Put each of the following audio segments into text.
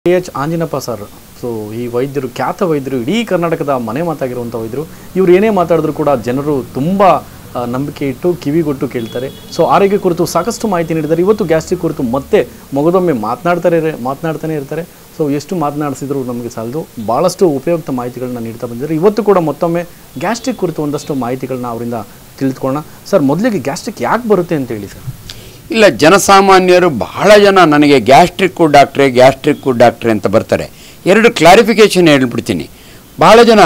K H Anjinappa sir so ಈ ವೈದ್ಯರು ಖ್ಯಾತ ವೈದ್ಯರು ಇಡೀ ಕರ್ನಾಟಕದ ಮನೆ ಮಾತಾಗಿರುವಂಥ ವೈದ್ಯರು ಇವರು ಏನೇ ಮಾತಾಡಿದ್ರು ಕೂಡ ಜನರು ತುಂಬ ಆ, ನಂಬಿಕೆ ಇಟ್ಟು ಕಿವಿಗೊಟ್ಟು ಕೇಳ್ತಾರೆ ಸೊ ಆರೋಗ್ಯ ಕುರಿತು ಸಾಕಷ್ಟು ಮಾಹಿತಿ ನೀಡಿದ್ದಾರೆ ಇವತ್ತು ಗ್ಯಾಸ್ಟ್ರಿಕ್ ಕುರಿತು ಮತ್ತೆ ಮೊಗದೊಮ್ಮೆ ಮಾತನಾಡ್ತಾರೆ ಮಾತನಾಡ್ತಾನೆ ಇರ್ತಾರೆ ಸೊ ಎಷ್ಟು ಮಾತನಾಡಿಸಿದ್ರು ನಮಗೆ ಸಾಲದು ಭಾಳಷ್ಟು ಉಪಯುಕ್ತ ಮಾಹಿತಿಗಳನ್ನ ನೀಡ್ತಾ ಬಂದಿದ್ದಾರೆ ಇವತ್ತು ಕೂಡ ಮತ್ತೊಮ್ಮೆ ಗ್ಯಾಸ್ಟ್ರಿಕ್ ಕುರಿತು ಒಂದಷ್ಟು ಮಾಹಿತಿಗಳನ್ನ ಅವರಿಂದ ತಿಳಿದುಕೊಳ್ಳೋಣ ಸರ್ ಮೊದಲಿಗೆ ಗ್ಯಾಸ್ಟ್ರಿಕ್ ಯಾಕೆ ಬರುತ್ತೆ ಅಂತ ಹೇಳಿ ಸರ್ ಇಲ್ಲ ಜನಸಾಮಾನ್ಯರು ಬಹಳ ಜನ ನನಗೆ ಗ್ಯಾಸ್ಟ್ರಿಕ್ಕು ಡಾಕ್ಟ್ರೆ ಗ್ಯಾಸ್ಟ್ರಿಕ್ಕು ಡಾಕ್ಟ್ರೆ ಅಂತ ಬರ್ತಾರೆ ಎರಡು ಕ್ಲಾರಿಫಿಕೇಶನ್ ಹೇಳ್ಬಿಡ್ತೀನಿ ಬಹಳ ಜನ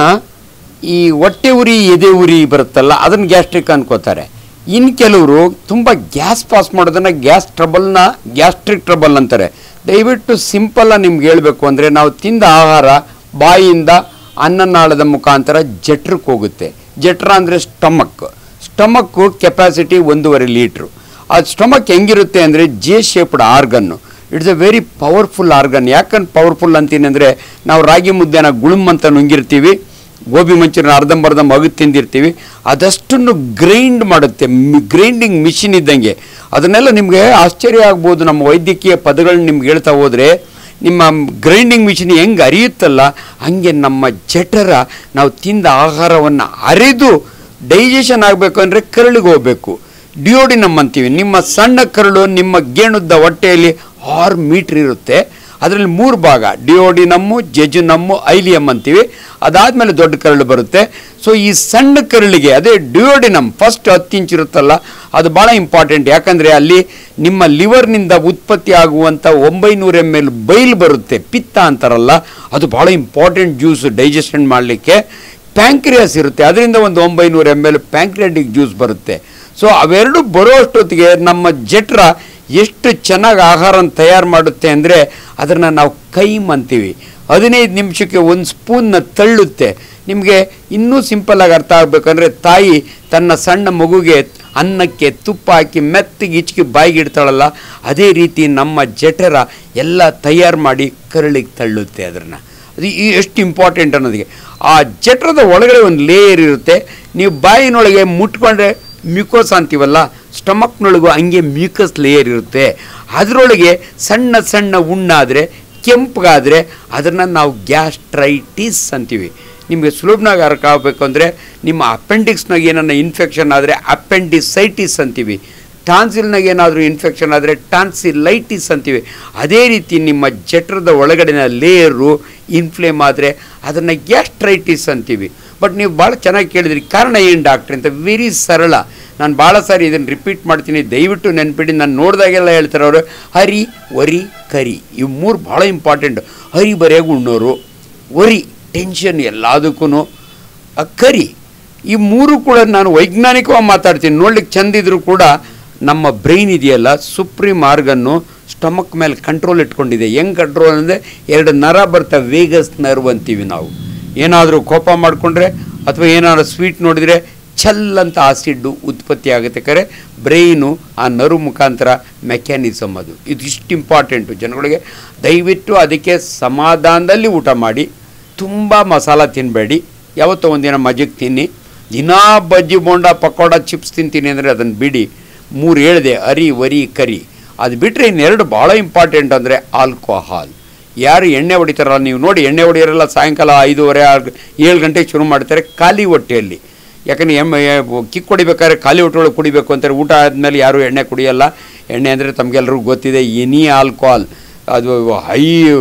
ಈ ಹೊಟ್ಟೆ ಉರಿ ಎದೆ ಉರಿ ಬರುತ್ತಲ್ಲ ಅದನ್ನು ಗ್ಯಾಸ್ಟ್ರಿಕ್ ಅನ್ಕೋತಾರೆ ಇನ್ನು ಕೆಲವರು ತುಂಬ ಗ್ಯಾಸ್ ಪಾಸ್ ಮಾಡೋದನ್ನು ಗ್ಯಾಸ್ ಟ್ರಬಲ್ನ ಗ್ಯಾಸ್ಟ್ರಿಕ್ ಟ್ರಬಲ್ ಅಂತಾರೆ ದಯವಿಟ್ಟು ಸಿಂಪಲ್ಲಾಗಿ ನಿಮ್ಗೆ ಹೇಳಬೇಕು ಅಂದರೆ ನಾವು ತಿಂದ ಆಹಾರ ಬಾಯಿಯಿಂದ ಅನ್ನನಾಳದ ಮುಖಾಂತರ ಜಠರಕ್ಕೆ ಹೋಗುತ್ತೆ ಜಠರ ಅಂದರೆ ಸ್ಟಮಕ್ ಸ್ಟಮಕ್ಕು ಕೆಪಾಸಿಟಿ ಒಂದೂವರೆ ಲೀಟ್ರು ಆ ಸ್ಟಮಕ್ ಹೆಂಗಿರುತ್ತೆ ಅಂದರೆ J shaped organ it's a very powerful organ ಯಾಕಂದ್ರೆ ಪವರ್ಫುಲ್ ಅಂತೀನಿ ಅಂದರೆ ನಾವು ರಾಗಿ ಮುದ್ದೆನ ಗುಳುಮ್ ಅಂತ ನುಂಗಿರ್ತೀವಿ ಗೋಬಿ ಮಂಚೂರಿನ ಅರ್ಧಂಬರ್ಧ ಮಗು ತಿಂದಿರ್ತೀವಿ ಅದಷ್ಟನ್ನು ಗ್ರೈಂಡ್ ಮಾಡುತ್ತೆ ಗ್ರೈಂಡಿಂಗ್ ಮಿಷಿನ್ ಇದ್ದಂಗೆ ಅದನ್ನೆಲ್ಲ ನಿಮಗೆ ಆಶ್ಚರ್ಯ ಆಗ್ಬೋದು ನಮ್ಮ ವೈದ್ಯಕೀಯ ಪದಗಳನ್ನ ನಿಮ್ಗೆ ಹೇಳ್ತಾ ಹೋದರೆ ನಿಮ್ಮ ಗ್ರೈಂಡಿಂಗ್ ಮಿಷಿನ್ ಹೆಂಗೆ ಅರಿಯುತ್ತಲ್ಲ ಹಂಗೆ ನಮ್ಮ ಜಠರ ನಾವು ತಿಂದ ಆಹಾರವನ್ನು ಅರೆದು ಡೈಜೆಷನ್ ಆಗಬೇಕು ಅಂದರೆ ಕರಳಿಗೆ ಹೋಗಬೇಕು ಡಿಯೋಡಿನಮ್ ಅಂತೀವಿ ನಿಮ್ಮ ಸಣ್ಣ ಕರಳು ನಿಮ್ಮ ಗೇಣುದ್ದ ಹೊಟ್ಟೆಯಲ್ಲಿ ಆರು ಮೀಟ್ರ್ ಇರುತ್ತೆ ಅದರಲ್ಲಿ ಮೂರು ಭಾಗ ಡಿಯೋಡಿನಮ್ಮು ಜೆಜುನಮ್ಮು ಐಲಿಯಮ್ ಅಂತೀವಿ ಅದಾದಮೇಲೆ ದೊಡ್ಡ ಕರಳು ಬರುತ್ತೆ ಸೊ ಈ ಸಣ್ಣ ಕರಳಿಗೆ ಅದೇ ಡಿಯೋಡಿನಮ್ ಫಸ್ಟ್ ಹತ್ತು ಇಂಚ್ ಇರುತ್ತಲ್ಲ ಅದು ಭಾಳ ಇಂಪಾರ್ಟೆಂಟ್ ಯಾಕಂದರೆ ಅಲ್ಲಿ ನಿಮ್ಮ ಲಿವರ್ನಿಂದ ಉತ್ಪತ್ತಿ ಆಗುವಂಥ ಒಂಬೈನೂರು ಎಮ್ ಎಲ್ ಬೈಲ್ ಬರುತ್ತೆ ಪಿತ್ತ ಅಂತಾರಲ್ಲ ಅದು ಭಾಳ ಇಂಪಾರ್ಟೆಂಟ್ ಜ್ಯೂಸ್ ಡೈಜೆಷನ್ ಮಾಡಲಿಕ್ಕೆ ಪ್ಯಾಂಕ್ರಿಯಾಸ್ ಇರುತ್ತೆ ಅದರಿಂದ ಒಂದು ಒಂಬೈನೂರು ಎಮ್ ಎಲ್ ಪ್ಯಾಂಕ್ರಿಯಾಟಿಕ್ ಜ್ಯೂಸ್ ಬರುತ್ತೆ ಸೊ ಅವೆರಡು ಬರೋ ಅಷ್ಟೊತ್ತಿಗೆ ನಮ್ಮ ಜಠರ ಎಷ್ಟು ಚೆನ್ನಾಗಿ ಆಹಾರನ ತಯಾರು ಮಾಡುತ್ತೆ ಅಂದರೆ ಅದನ್ನು ನಾವು ಕೈಮ್ ಅಂತೀವಿ ಹದಿನೈದು ನಿಮಿಷಕ್ಕೆ ಒಂದು ಸ್ಪೂನ್ನ ತಳ್ಳುತ್ತೆ ನಿಮಗೆ ಇನ್ನೂ ಸಿಂಪಲ್ಲಾಗಿ ಅರ್ಥ ಆಗಬೇಕಂದ್ರೆ ತಾಯಿ ತನ್ನ ಸಣ್ಣ ಮಗುಗೆ ಅನ್ನಕ್ಕೆ ತುಪ್ಪ ಹಾಕಿ ಮೆತ್ತಗೆ ಇಚ್ಕಿ ಬಾಯಿಗೆ ಇಡ್ತಾಳಲ್ಲ ಅದೇ ರೀತಿ ನಮ್ಮ ಜಠರ ಎಲ್ಲ ತಯಾರು ಮಾಡಿ ಕರಳಿಗೆ ತಳ್ಳುತ್ತೆ ಅದನ್ನು ಅದು ಈ ಎಷ್ಟು ಇಂಪಾರ್ಟೆಂಟ್ ಅನ್ನೋದಕ್ಕೆ ಆ ಜಠರದ ಒಳಗಡೆ ಒಂದು ಲೇಯರ್ ಇರುತ್ತೆ ನೀವು ಬಾಯಿನೊಳಗೆ ಮುಟ್ಕೊಂಡ್ರೆ ಮ್ಯೂಕೋಸ್ ಅಂತೀವಲ್ಲ ಸ್ಟಮಕ್ನೊಳಗೂ ಹಂಗೆ ಮ್ಯೂಕಸ್ ಲೇಯರ್ ಇರುತ್ತೆ ಅದರೊಳಗೆ ಸಣ್ಣ ಸಣ್ಣ ಉಣ್ಣಾದರೆ ಕೆಂಪಗಾದರೆ ಅದನ್ನು ನಾವು ಗ್ಯಾಸ್ಟ್ರೈಟಿಸ್ ಅಂತೀವಿ ನಿಮಗೆ ಸುಲಭನಾಗ ಅರ್ಥ ಆಗಬೇಕು ಅಂದರೆ ನಿಮ್ಮ ಅಪೆಂಡಿಕ್ಸ್ನಾಗ ಏನನ್ನ ಇನ್ಫೆಕ್ಷನ್ ಆದರೆ ಅಪೆಂಡಿಸೈಟಿಸ್ ಅಂತೀವಿ ಟಾನ್ಸಿಲ್ನಾಗ ಏನಾದರೂ ಇನ್ಫೆಕ್ಷನ್ ಆದರೆ ಟಾನ್ಸಿಲೈಟಿಸ್ ಅಂತೀವಿ ಅದೇ ರೀತಿ ನಿಮ್ಮ ಜಠರದ ಒಳಗಡೆನ ಲೇಯರು ಇನ್ಫ್ಲೇಮ್ ಆದರೆ ಅದನ್ನು ಗ್ಯಾಸ್ಟ್ರೈಟಿಸ್ ಅಂತೀವಿ ಬಟ್ ನೀವು ಭಾಳ ಚೆನ್ನಾಗಿ ಕೇಳಿದ್ರಿ ಕಾರಣ ಏನು ಡಾಕ್ಟ್ರಿ ಅಂತ ವೆರಿ ಸರಳ ನಾನು ಭಾಳ ಸಾರಿ ಇದನ್ನು ರಿಪೀಟ್ ಮಾಡ್ತೀನಿ ದಯವಿಟ್ಟು ನೆನ್ಪಿಡಿ ನಾನು ನೋಡಿದಾಗೆಲ್ಲ ಹೇಳ್ತಾರೆ ಅವರು ಹರಿ ವರಿ ಕರಿ ಇವು ಮೂರು ಭಾಳ ಇಂಪಾರ್ಟೆಂಟ್ ಹರಿ ಬರೆಯಾಗಿ ಉಣ್ಣೋರು ವರಿ ಟೆನ್ಷನ್ ಎಲ್ಲದಕ್ಕೂ ಕರಿ ಈ ಮೂರು ಕೂಡ ನಾನು ವೈಜ್ಞಾನಿಕವಾಗಿ ಮಾತಾಡ್ತೀನಿ ನೋಡ್ಲಿಕ್ಕೆ ಚಂದಿದ್ರು ಕೂಡ ನಮ್ಮ ಬ್ರೈನ್ ಇದೆಯಲ್ಲ ಸುಪ್ರೀಂ ಆರ್ಗನ್ನು ಸ್ಟಮಕ್ ಮೇಲೆ ಕಂಟ್ರೋಲ್ ಇಟ್ಕೊಂಡಿದೆ ಹೆಂಗೆ ಕಂಟ್ರೋಲ್ ಅಂದರೆ ಎರಡು ನರ ಬರ್ತಾ ವೇಗಸ್ ನರ್ವ್ ಅಂತೀವಿ ನಾವು ಏನಾದರೂ ಕೋಪ ಮಾಡಿಕೊಂಡ್ರೆ ಅಥವಾ ಏನಾದರೂ ಸ್ವೀಟ್ ನೋಡಿದರೆ ಛಲ್ ಅಂತ ಆಸಿಡ್ಡು ಉತ್ಪತ್ತಿ ಆಗುತ್ತೆ ಕರೆ ಬ್ರೈನು ಆ ನರು ಮುಖಾಂತರ ಮೆಕ್ಯಾನಿಸಮ್ ಅದು ಇದು ಇಷ್ಟು ಇಂಪಾರ್ಟೆಂಟು ಜನಗಳಿಗೆ ದಯವಿಟ್ಟು ಅದಕ್ಕೆ ಸಮಾಧಾನದಲ್ಲಿ ಊಟ ಮಾಡಿ ತುಂಬ ಮಸಾಲ ತಿನ್ನಬೇಡಿ ಯಾವತ್ತೋ ಒಂದಿನ ಮಜಕ್ಕೆ ತಿನ್ನಿ ದಿನಾ ಬಜ್ಜಿ ಬೋಂಡ ಪಕೋಡ ಚಿಪ್ಸ್ ತಿಂತೀನಿ ಅಂದರೆ ಅದನ್ನು ಬಿಡಿ ಮೂರು ಹೇಳಿದೆ ಅರಿ ವರಿ ಕರಿ ಅದು ಬಿಟ್ಟರೆ ಇನ್ನೆರಡು ಭಾಳ ಇಂಪಾರ್ಟೆಂಟ್ ಅಂದರೆ ಆಲ್ಕೋಹಾಲ್ ಯಾರು ಎಣ್ಣೆ ಹೊಡಿತಾರಲ್ಲ ನೀವು ನೋಡಿ ಎಣ್ಣೆ ಹೊಡಿಯೋರೆಲ್ಲ ಸಾಯಂಕಾಲ ಐದೂವರೆ ಆರು ಏಳು ಗಂಟೆಗೆ ಶುರು ಮಾಡ್ತಾರೆ ಖಾಲಿ ಹೊಟ್ಟೆಯಲ್ಲಿ ಯಾಕಂದ್ರೆ ಎಮ್ಮೆ ಕಿಕ್ ಹೊಡಿಬೇಕಾದ್ರೆ ಖಾಲಿ ಹೊಟ್ಟೆ ಒಳಗೆ ಕುಡಿಬೇಕು ಅಂತಾರೆ ಊಟ ಆದಮೇಲೆ ಯಾರೂ ಎಣ್ಣೆ ಕುಡಿಯಲ್ಲ ಎಣ್ಣೆ ಅಂದರೆ ತಮಗೆಲ್ರಿಗೂ ಗೊತ್ತಿದೆ ಎನಿ ಆಲ್ಕೋಹಾಲ್ ಅದು ಹೈ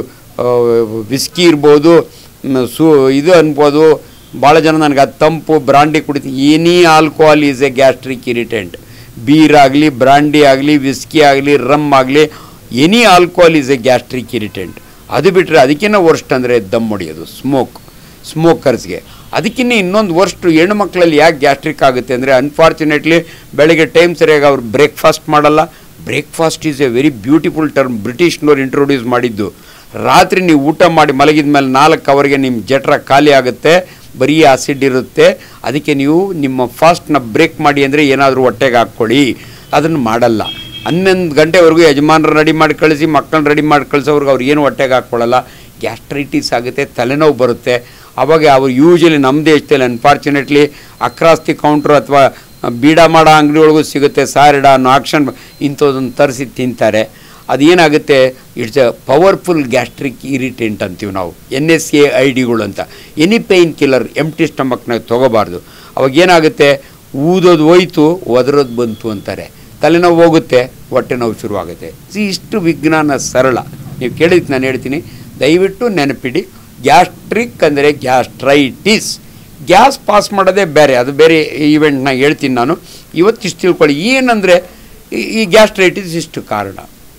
ವಿಸ್ಕಿ ಇರ್ಬೋದು ಮ್, ಸು ಇದು ಅನ್ಬೋದು ಭಾಳ ಜನ ನನಗೆ ಅದು ತಂಪು ಬ್ರಾಂಡಿ ಕುಡಿತೀನಿ any alcohol is a gastric irritant beer ಆಗಲಿ ಬ್ರಾಂಡಿ ಆಗಲಿ ವಿಸ್ಕಿ ಆಗಲಿ ರಮ್ ಆಗಲಿ any alcohol is a gastric irritant ಅದು ಬಿಟ್ಟರೆ ಅದಕ್ಕಿಂತ ವರ್ಸ್ಟ್ ಅಂದರೆ ದಮ್ ಹೊಡಿಯೋದು ಸ್ಮೋಕ್ ಸ್ಮೋಕರ್ಸ್ಗೆ ಅದಕ್ಕಿಂತ ಇನ್ನೊಂದು ವರ್ಸ್ಟ್ ಹೆಣ್ಣು ಮಕ್ಕಳಲ್ಲಿ ಯಾಕೆ ಗ್ಯಾಸ್ಟ್ರಿಕ್ ಆಗುತ್ತೆ ಅಂದರೆ ಅನ್ಫಾರ್ಚುನೇಟ್ಲಿ ಬೆಳಗ್ಗೆ ಟೈಮ್ ಸರಿಯಾಗಿ ಅವ್ರು ಬ್ರೇಕ್ಫಾಸ್ಟ್ ಮಾಡಲ್ಲ breakfast is a very beautiful term ಬ್ರಿಟಿಷ್ನವ್ರು ಇಂಟ್ರೊಡ್ಯೂಸ್ ಮಾಡಿದ್ದು ರಾತ್ರಿ ನೀವು ಊಟ ಮಾಡಿ ಮಲಗಿದ ಮೇಲೆ ನಾಲ್ಕು ಅವರಿಗೆ ನಿಮ್ಮ ಜಠರ ಖಾಲಿ ಆಗುತ್ತೆ ಬರೀ ಆಸಿಡ್ ಇರುತ್ತೆ ಅದಕ್ಕೆ ನೀವು ನಿಮ್ಮ ಫಾಸ್ಟ್ನ ಬ್ರೇಕ್ ಮಾಡಿ ಅಂದರೆ ಏನಾದರೂ ಹೊಟ್ಟೆಗೆ ಹಾಕ್ಕೊಳ್ಳಿ ಅದನ್ನು ಮಾಡಲ್ಲ ಹನ್ನೊಂದು ಗಂಟೆವರೆಗೂ ಯಜಮಾನರು ರೆಡಿ ಮಾಡಿ ಕಳಿಸಿ ಮಕ್ಕಳನ್ನ ರೆಡಿ ಮಾಡಿ ಕಳಿಸೋರ್ಗೆ ಅವ್ರು ಏನು ಹೊಟ್ಟೆಗೆ ಹಾಕ್ಕೊಳ್ಳಲ್ಲ ಗ್ಯಾಸ್ಟ್ರೈಟಿಸ್ ಆಗುತ್ತೆ ತಲೆನೋವು ಬರುತ್ತೆ ಅವಾಗ ಅವ್ರು ಯೂಶಲಿ ನಮ್ಮ ದೇಶದಲ್ಲಿ ಅನ್ಫಾರ್ಚುನೇಟ್ಲಿ ಅಕ್ರಾಸ್ ದಿ ಕೌಂಟ್ರ್ ಅಥವಾ ಬೀಡ ಮಾಡೋ ಅಂಗಡಿ ಒಳಗೂ ಸಿಗುತ್ತೆ ಸಾರಿಡ ಅನ್ನೋ ಆಕ್ಷನ್ ಇಂಥದ್ದನ್ನು ತರಿಸಿ ತಿಂತಾರೆ ಅದೇನಾಗುತ್ತೆ it's a powerful gastric irritant ಅಂತೀವಿ ನಾವು ಎನ್ ಎಸ್ ಎ ಐ ಡಿಗಳು ಅಂತ ಎನಿ ಪೇಯ್ನ್ ಕಿಲ್ಲರ್ ಎಂಟಿ ಸ್ಟಮಕ್ನಾಗ ತೊಗೋಬಾರ್ದು ಅವಾಗ ಏನಾಗುತ್ತೆ ಊದೋದು ಹೋಯ್ತು ಒದರೋದು ಬಂತು ಅಂತಾರೆ ತಲೆನೋವು ಹೋಗುತ್ತೆ ಹೊಟ್ಟೆ ನೋವು ಶುರುವಾಗುತ್ತೆ ಸಿ ಇಷ್ಟು ವಿಜ್ಞಾನ ಸರಳ ನೀವು ಕೇಳಿದ್ದು ನಾನು ಹೇಳ್ತೀನಿ ದಯವಿಟ್ಟು ನೆನಪಿಡಿ ಗ್ಯಾಸ್ಟ್ರಿಕ್ ಅಂದರೆ ಗ್ಯಾಸ್ಟ್ರೈಟಿಸ್ ಗ್ಯಾಸ್ ಪಾಸ್ ಮಾಡೋದೇ ಬೇರೆ ಅದು ಬೇರೆ ಈವೆಂಟ್ನ ಹೇಳ್ತೀನಿ ನಾನು ಇವತ್ತಿಷ್ಟು ತಿಳ್ಕೊಳ್ಳಿ ಏನಂದರೆ ಈ ಗ್ಯಾಸ್ಟ್ರೈಟಿಸ್ ಇಷ್ಟು ಕಾರಣ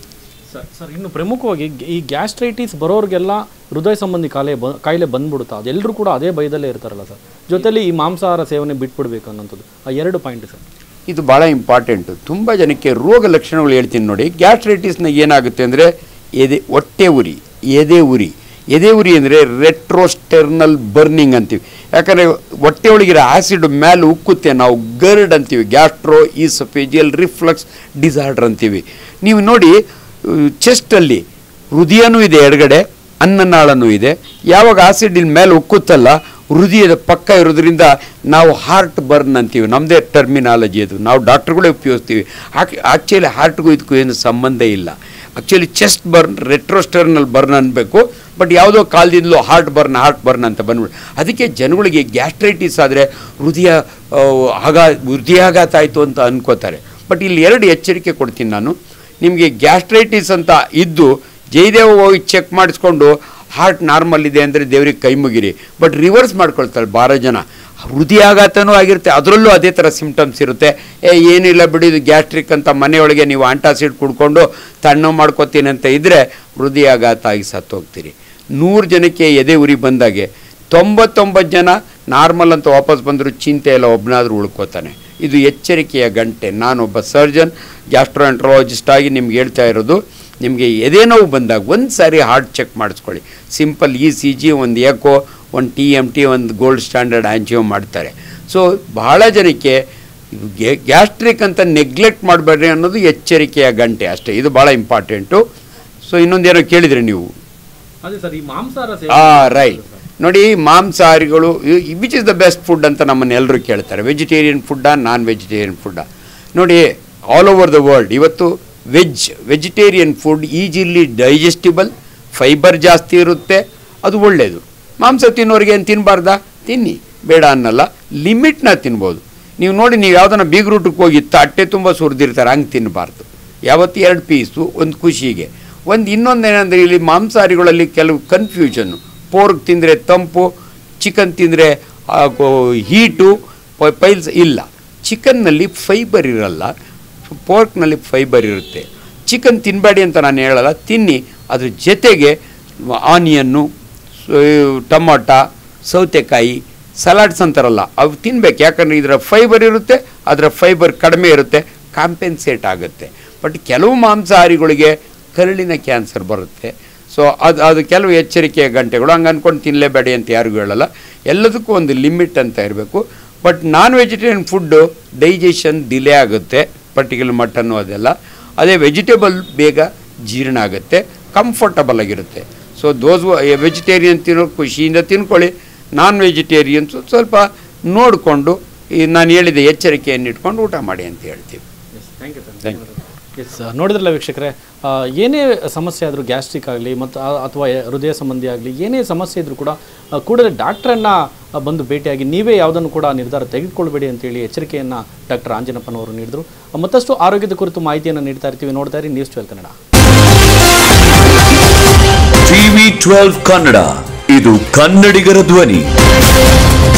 ಸರ್ ಸರ್ ಇನ್ನು ಪ್ರಮುಖವಾಗಿ ಈ ಗ್ಯಾಸ್ಟ್ರೈಟಿಸ್ ಬರೋರಿಗೆಲ್ಲ ಹೃದಯ ಸಂಬಂಧಿ ಕಾಯಿಲೆ ಬ ಕಾಯಿಲೆ ಬಂದ್ಬಿಡುತ್ತಾ ಅದೆಲ್ಲರೂ ಕೂಡ ಅದೇ ಭಯದಲ್ಲೇ ಇರ್ತಾರಲ್ಲ ಸರ್ ಜೊತೆಲಿ ಈ ಮಾಂಸಾಹಾರ ಸೇವನೆ ಬಿಟ್ಬಿಡ್ಬೇಕು ಅನ್ನೋಂಥದ್ದು ಆ ಎರಡು ಪಾಯಿಂಟ್ ಸರ್ ಇದು ಭಾಳ ಇಂಪಾರ್ಟೆಂಟು ತುಂಬ ಜನಕ್ಕೆ ರೋಗ ಲಕ್ಷಣಗಳು ಹೇಳ್ತೀನಿ ನೋಡಿ ಗ್ಯಾಸ್ಟ್ರೈಟಿಸ್ನಾಗ ಏನಾಗುತ್ತೆ ಅಂದರೆ ಎದೆ ಹೊಟ್ಟೆ ಉರಿ ಎದೆ ಉರಿ ಎದೆ ಉರಿ ಅಂದರೆ ರೆಟ್ರೋಸ್ಟೆರ್ನಲ್ ಬರ್ನಿಂಗ್ ಅಂತೀವಿ ಯಾಕಂದರೆ ಹೊಟ್ಟೆ ಒಳಗಿರೋ ಆ್ಯಸಿಡ್ ಮೇಲೆ ಉಕ್ಕುತ್ತೆ ನಾವು ಗರ್ಡ್ ಅಂತೀವಿ ಗ್ಯಾಸ್ಟ್ರೋ ಈಸಫೇಜಿಯಲ್ ರಿಫ್ಲಕ್ಸ್ ಡಿಸಾರ್ಡರ್ ಅಂತೀವಿ ನೀವು ನೋಡಿ ಚೆಸ್ಟಲ್ಲಿ ಹೃದಯನೂ ಇದೆ ಎಡಗಡೆ ಅನ್ನನಾಳನೂ ಇದೆ ಯಾವಾಗ ಆಸಿಡ್ ಇಲ್ಲಿ ಮೇಲೆ ಉಕ್ಕುತ್ತಲ್ಲ ಹೃದಯದ ಪಕ್ಕ ಇರೋದ್ರಿಂದ ನಾವು ಹಾರ್ಟ್ ಬರ್ನ್ ಅಂತೀವಿ ನಮ್ಮದೇ ಟರ್ಮಿನಾಲಜಿ ಅದು ನಾವು ಡಾಕ್ಟ್ರುಗಳೇ ಉಪಯೋಗಿಸ್ತೀವಿ ಆ್ಯಕ್ಚುಲಿ ಹಾರ್ಟ್ಗೂ ಇದಕ್ಕೂ ಏನು ಸಂಬಂಧ ಇಲ್ಲ actually chest burn retrosternal burn ಅನ್ಬೇಕು ಬಟ್ ಯಾವುದೋ ಕಾಲದಿಂದಲೂ ಹಾರ್ಟ್ ಬರ್ನ್ ಹಾರ್ಟ್ ಬರ್ನ್ ಅಂತ ಬಂದ್ಬಿಟ್ಟು ಅದಕ್ಕೆ ಜನಗಳಿಗೆ ಗ್ಯಾಸ್ಟ್ರೈಟಿಸ್ ಆದರೆ ಹೃದಯ ಆ, ಆಘಾ ಹೃದಯಾಘಾತ ಆಯಿತು ಅಂತ ಅನ್ಕೋತಾರೆ ಬಟ್ ಇಲ್ಲಿ ಎರಡು ಎಚ್ಚರಿಕೆ ಕೊಡ್ತೀನಿ ನಾನು ನಿಮಗೆ ಗ್ಯಾಸ್ಟ್ರೈಟಿಸ್ ಅಂತ ಇದ್ದು ಜಯದೇವ ಹೋಗಿ ಚೆಕ್ ಮಾಡಿಸ್ಕೊಂಡು ಹಾರ್ಟ್ ನಾರ್ಮಲ್ ಇದೆ ಅಂದರೆ ದೇವ್ರಿಗೆ ಕೈ ಮುಗಿರಿ ಬಟ್ ರಿವರ್ಸ್ ಮಾಡ್ಕೊಳ್ತಾಳೆ ಭಾಳ ಜನ ಹೃದಯಾಘಾತನೂ ಆಗಿರುತ್ತೆ ಅದರಲ್ಲೂ ಅದೇ ಥರ ಸಿಮ್ಟಮ್ಸ್ ಇರುತ್ತೆ ಏ ಏನಿಲ್ಲ ಬಿಡಿ ಇದು ಗ್ಯಾಸ್ಟ್ರಿಕ್ ಅಂತ ಮನೆಯೊಳಗೆ ನೀವು ಆಂಟಾಸಿಡ್ ಕುಡ್ಕೊಂಡು ತಣ್ಣು ಮಾಡ್ಕೊತೀನಿ ಅಂತ ಇದ್ದರೆ ಹೃದಯಾಘಾತ ಆಗಿ ಸತ್ತೋಗ್ತೀರಿ ನೂರು ಜನಕ್ಕೆ ಎದೆ ಉರಿ ಬಂದಾಗೆ ತೊಂಬತ್ತೊಂಬತ್ತು ಜನ ನಾರ್ಮಲ್ ಅಂತ ವಾಪಸ್ ಬಂದರೂ ಚಿಂತೆ ಎಲ್ಲ ಒಬ್ಬನಾದರೂ ಉಳ್ಕೋತಾನೆ ಇದು ಎಚ್ಚರಿಕೆಯ ಗಂಟೆ ನಾನೊಬ್ಬ ಸರ್ಜನ್ ಗ್ಯಾಸ್ಟ್ರೋಎಂಟ್ರಾಲಜಿಸ್ಟ್ ಆಗಿ ನಿಮ್ಗೆ ಹೇಳ್ತಾ ಇರೋದು ನಿಮಗೆ ಎದೆ ನೋವು ಬಂದಾಗ ಒಂದು ಸಾರಿ ಹಾರ್ಟ್ ಚೆಕ್ ಮಾಡಿಸ್ಕೊಳ್ಳಿ ಸಿಂಪಲ್ ಇ ಸಿ ಜಿ ಒಂದು ಎಕೋ ಒಂದು ಟಿ ಎಮ್ ಟಿ ಒಂದು ಗೋಲ್ಡ್ ಸ್ಟ್ಯಾಂಡರ್ಡ್ ಆ್ಯಂಜಿಯೋ ಮಾಡ್ತಾರೆ ಸೊ ಬಹಳ ಜನಕ್ಕೆ ಇದು ಗ್ಯಾಸ್ಟ್ರಿಕ್ ಅಂತ ನೆಗ್ಲೆಕ್ಟ್ ಮಾಡಬೇಡ್ರಿ ಅನ್ನೋದು ಎಚ್ಚರಿಕೆಯ ಗಂಟೆ ಅಷ್ಟೇ ಇದು ಭಾಳ ಇಂಪಾರ್ಟೆಂಟು ಸೊ ಇನ್ನೊಂದೇನೋ ಕೇಳಿದ್ರಿ ನೀವು ಅದೇ ಸರ್ ಈ ಮಾಂಸಾಹಾರ ಆ ರೈಟ್ ನೋಡಿ ಮಾಂಸಾಹಾರಿಗಳು which is the best food ಅಂತ ನಮ್ಮನ್ನು ಎಲ್ಲರೂ ಕೇಳ್ತಾರೆ ವೆಜಿಟೇರಿಯನ್ ಫುಡ್ಡಾ ನಾನ್ ವೆಜಿಟೇರಿಯನ್ ಫುಡ್ಡಾ ನೋಡಿ ಆಲ್ ಓವರ್ ದ ವರ್ಲ್ಡ್ ಇವತ್ತು veg vegetarian food easily digestible fibre ಜಾಸ್ತಿ ಇರುತ್ತೆ ಅದು ಒಳ್ಳೆಯದು ಮಾಂಸ ತಿನ್ನೋರಿಗೆ ಏನು ತಿನ್ನಬಾರ್ದಾ ತಿನ್ನಿ ಬೇಡ ಅನ್ನಲ್ಲ ಲಿಮಿಟ್ನ ತಿನ್ಬೋದು ನೀವು ನೋಡಿ ನೀವು ಯಾವ್ದನ್ನ ಬೀಗ್ರೂಟಕ್ಕೆ ಹೋಗಿ ತಟ್ಟೆ ತುಂಬ ಸುರಿದಿರ್ತಾರೆ ಹಂಗೆ ತಿನ್ನಬಾರ್ದು ಯಾವತ್ತು ಎರಡು ಪೀಸು ಒಂದು ಖುಷಿಗೆ ಒಂದು ಇನ್ನೊಂದೇನೆಂದರೆ ಇಲ್ಲಿ ಮಾಂಸಾಹಾರಿಗಳಲ್ಲಿ ಕೆಲವು ಕನ್ಫ್ಯೂಷನ್ನು ಪೋರ್ಕ್ ತಿಂದರೆ ತಂಪು ಚಿಕನ್ ತಿಂದರೆ ಹೀಟು ಪೈಲ್ಸ್ ಇಲ್ಲ ಚಿಕನ್ನಲ್ಲಿ ಫೈಬರ್ ಇರಲ್ಲ ಪೋರ್ಕ್ನಲ್ಲಿ ಫೈಬರ್ ಇರುತ್ತೆ ಚಿಕನ್ ತಿನ್ನಬೇಡಿ ಅಂತ ನಾನು ಹೇಳಲ್ಲ ತಿನ್ನಿ ಅದ್ರ ಜೊತೆಗೆ ಆನಿಯನ್ನು ಟೊಮಾಟ ಸೌತೆಕಾಯಿ ಸಲಾಡ್ಸ್ ಅಂತಾರಲ್ಲ ಅವು ತಿನ್ಬೇಕು ಯಾಕಂದರೆ ಇದರ ಫೈಬರ್ ಇರುತ್ತೆ ಅದರ ಫೈಬರ್ ಕಡಿಮೆ ಇರುತ್ತೆ ಕಾಂಪೆನ್ಸೇಟ್ ಆಗುತ್ತೆ ಬಟ್ ಕೆಲವು ಮಾಂಸಾಹಾರಿಗಳಿಗೆ ಕರುಳಿನ ಕ್ಯಾನ್ಸರ್ ಬರುತ್ತೆ ಸೊ ಅದು ಅದು ಕೆಲವು ಎಚ್ಚರಿಕೆಯ ಗಂಟೆಗಳು ಹಂಗೆ ಅಂದ್ಕೊಂಡು ತಿನ್ನಲೇಬೇಡಿ ಅಂತ ಯಾರಿಗೂ ಹೇಳಲ್ಲ ಎಲ್ಲದಕ್ಕೂ ಒಂದು ಲಿಮಿಟ್ ಅಂತ ಇರಬೇಕು but non vegetarian food digestion delay ಆಗುತ್ತೆ ಪರ್ಟಿಕ್ಯುಲರ್ ಮಟನ್ನು ಅದೆಲ್ಲ ಅದೇ ವೆಜಿಟೇಬಲ್ ಬೇಗ ಜೀರ್ಣ ಆಗುತ್ತೆ ಕಂಫರ್ಟಬಲ್ ಆಗಿರುತ್ತೆ ಸೊ ದೋಸ್ ವೆಜಿಟೇರಿಯನ್ ತಿನ್ನೋ ಖುಷಿಯಿಂದ ತಿನ್ಕೊಳ್ಳಿ ನಾನ್ ವೆಜಿಟೇರಿಯನ್ಸು ಸ್ವಲ್ಪ ನೋಡಿಕೊಂಡು ಈ ನಾನು ಹೇಳಿದ ಎಚ್ಚರಿಕೆಯನ್ನು ಇಟ್ಕೊಂಡು ಊಟ ಮಾಡಿ ಅಂತ ಹೇಳ್ತೀವಿ thank you sir thank you ಎಸ್ ನೋಡಿದ್ರಲ್ಲ ವೀಕ್ಷಕರೇ ಆ, ಏನೇ ಸಮಸ್ಯೆ ಆದರೂ ಗ್ಯಾಸ್ಟ್ರಿಕ್ ಆಗಲಿ ಮತ್ತು ಆ- ಅಥವಾ ಎ- ಹೃದಯ ಸಂಬಂಧಿ ಆಗಲಿ ಏನೇ ಸಮಸ್ಯೆ ಇದ್ದರೂ ಕೂಡ ಆ, ಕೂಡಲೇ ಡಾಕ್ಟ್ರನ್ನ ಆ, ಬಂದು ಭೇಟಿಯಾಗಿ ನೀವೇ ಯಾವುದನ್ನು ಕೂಡ ನಿರ್ಧಾರ ತೆಗೆದುಕೊಳ್ಬೇಡಿ ಅಂತೇಳಿ ಎಚ್ಚರಿಕೆಯನ್ನು ಡಾಕ್ಟರ್ ಆಂಜನಪ್ಪನವರು ನೀಡಿದರು ಆ, ಮತ್ತಷ್ಟು ಆರೋಗ್ಯದ ಕುರಿತು ಮಾಹಿತಿಯನ್ನು ನೀಡ್ತಾ ಇರ್ತೀವಿ ನೋಡ್ತಾ ಇರಿ news twelve Kannada TV twelve Kannada ಇದು ಕನ್ನಡಿಗರ ಧ್ವನಿ